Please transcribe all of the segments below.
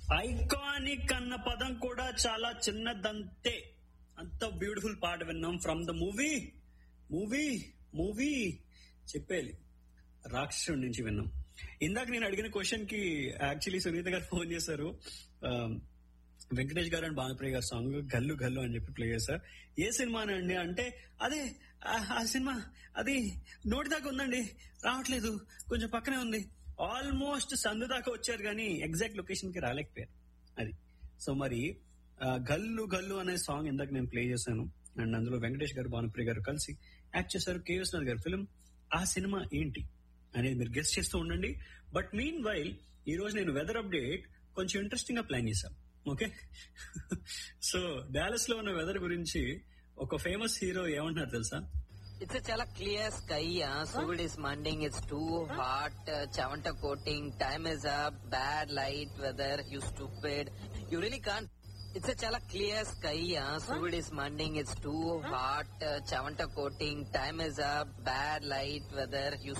Iconic అన్న పదం కూడా చాలా చిన్నదంతే అంత బ్యూటిఫుల్ పాట విన్నాం from the movie movie movie చెప్పేది రాక్షసుడి నుంచి విన్నాం ఇందాక నేను అడిగిన క్వశ్చన్ కి యాక్చువల్లీ సునీత గారు ఫోన్ చేశారు ఆ, వెంకటేష్ గారు అండ్ భానుప్రియ గారు సాంగ్ గల్లు గల్లు అని చెప్పి ప్లే చేశారు ఏ సినిమా అండి అంటే అదే ఆ- ఆ సినిమా అది నోటి దాకా ఉందండి రావట్లేదు కొంచెం పక్కనే ఉంది ఆల్మోస్ట్ సందు దాకా వచ్చారు కానీ ఎగ్జాక్ట్ లొకేషన్ కి రాలేకపోయారు అది సో మరి ఆ, గల్లు గల్లు అనే సాంగ్ ఇందాక నేను ప్లే చేశాను అండ్ అందులో వెంకటేష్ గారు భానుప్రియ గారు కలిసి యాక్ట్ చేశారు కే విశ్వనాథ్ గారు ఫిల్మ్ ఆ సినిమా ఏంటి అనేది మీరు గెస్ట్ చేస్తూ ఉండండి బట్ మీన్ వైల్ ఈ రోజు నేను వెదర్ అప్డేట్ కొంచెం ఇంట్రెస్టింగ్ గా ప్లాన్ చేశాను ఓకే సో డాలస్ లో ఉన్న వెదర్ గురించి ఒక ఫేమస్ హీరో ఏమంటున్నారు తెలుసా It's a chala clear sky, uh, so it is Monday, it's too hot, uh, chavanta coating, time is up, bad light weather, you stupid. You really can't. It's a chala clear sky, uh, so it is Monday, it's too hot, uh, chavanta coating, time is up, bad light weather, you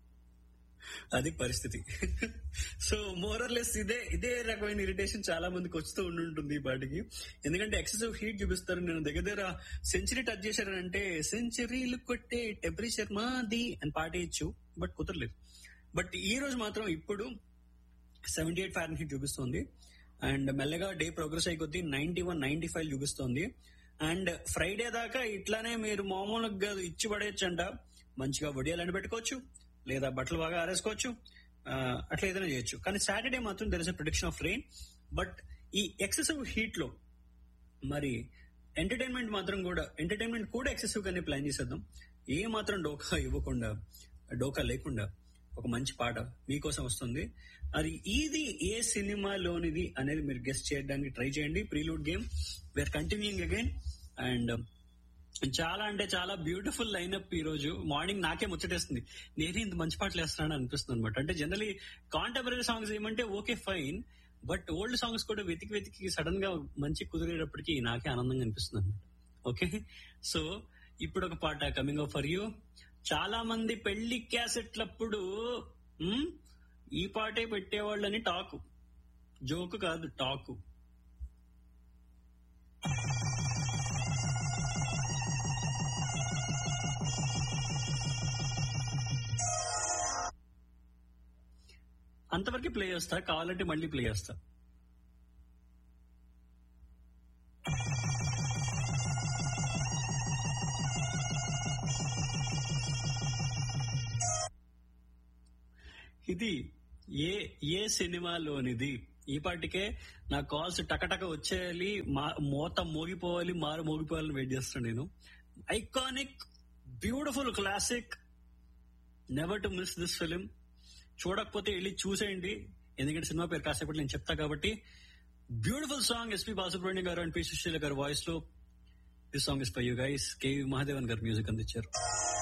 అది పరిస్థితి so more or less ఇదే ఇదే రకమైన irritation చాలా మందికి వస్తూ ఉండుంటుంది ఈ పాటికి ఎందుకంటే ఎక్సెసివ్ హీట్ చూపిస్తారు నేను దగ్గర దగ్గర సెంచరీ టచ్ చేశారనంటే సెంచరీలు కొట్టే టెంపరేచర్ మాది అని పాటేయచ్చు బట్ కుదరలేదు బట్ ఈ రోజు మాత్రం ఇప్పుడు సెవెంటీ ఎయిట్ ఫ్యారన్ హీట్ చూపిస్తుంది అండ్ మెల్లగా డే ప్రోగ్రెస్ అయ్యి కొద్దీ నైన్టీ వన్ నైన్టీ ఫైవ్ చూపిస్తుంది అండ్ ఫ్రైడే దాకా ఇట్లానే మీరు మామూలుగా కాదు ఇచ్చి పడేయచ్చంట మంచిగా వడియాలని పెట్టుకోవచ్చు లేదా బట్టలు బాగా ఆరేసుకోవచ్చు ఆ, అట్లా ఏదైనా చేయొచ్చు కానీ సాటర్డే మాత్రం there is a prediction of rain but ఈ ఎక్సెసివ్ హీట్ లో మరి ఎంటర్టైన్మెంట్ మాత్రం కూడా ఎంటర్టైన్మెంట్ కూడా ఎక్సెసివ్ గానే ప్లాన్ చేసేద్దాం ఏ మాత్రం డోకా ఇవ్వకుండా డోకా లేకుండా ఒక మంచి పాట మీకోసం వస్తుంది అది ఇది ఏ సినిమాలోనిది అనేది మీరు గెస్ట్ చేయడానికి ట్రై చేయండి prelude game we're continuing again and చాలా అంటే చాలా బ్యూటిఫుల్ లైనప్ ఈ రోజు మార్నింగ్ నాకే ముచ్చటేస్తుంది నేనే ఇంత మంచి పాటలు వేస్తున్నాను అనిపిస్తుంది అనమాట అంటే జనరలీ కాంటెంపరీ సాంగ్స్ ఏమంటే okay fine but old songs కూడా వెతికి వెతికి సడన్ గా మంచి కుదిరేటప్పటికి నాకే ఆనందంగా అనిపిస్తుంది అనమాట ఓకే సో ఇప్పుడు ఒక పాట కమింగ్ ఆఫ్ ఫర్ యూ చాలా మంది పెళ్లి క్యాసెట్లప్పుడు మ్, ఈ పాటే పెట్టేవాళ్ళని టాకు జోకు కాదు టాకు అంతవరకు ప్లే చేస్తా కావాలంటే మళ్ళీ ప్లే చేస్తా ఇది ఏ ఏ సినిమాలోనిది ఈ పాటికే నా కాల్స్ టకటక వచ్చేయాలి మా- మోత మోగిపోవాలి మారు మోగిపోవాలని వెయిట్ చేస్తాను నేను iconic beautiful classic never to miss this film చూడకపోతే వెళ్ళి చూసేయండి ఎందుకంటే సినిమా పేరు కాసేపటి నేను చెప్తా కాబట్టి బ్యూటిఫుల్ సాంగ్ ఎస్పి బాలసుబ్రహ్మణ్యం గారు and P Susheela garu voice లో this song is for you guys K V Mahadevan garu music అందించారు